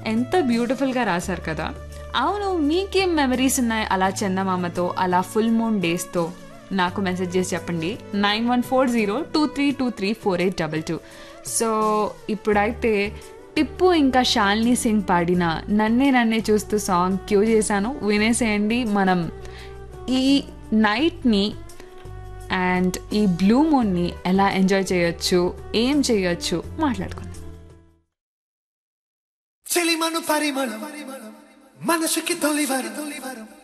ఎంత బ్యూటిఫుల్గా రాశారు కదా అవును మీకేం మెమరీస్ ఉన్నాయి అలా చందమామతో అలా ఫుల్ మూన్ డేస్తో నాకు మెసేజ్ చేసి చెప్పండి nine one four zero two three two three four eight double two so ఇప్పుడైతే టిప్పు ఇంకా శాలిని సింగ్ పాడిన నన్నే నన్నే చూస్తూ సాంగ్ క్యూ చేశాను వినేసేయండి మనం ఈ నైట్ని అండ్ ఈ బ్లూ మూన్ని ఎలా ఎంజాయ్ చేయొచ్చు ఏం చేయొచ్చు మాట్లాడుకుందాం చెలిమను పరిమళం మనసుకి తొలివరం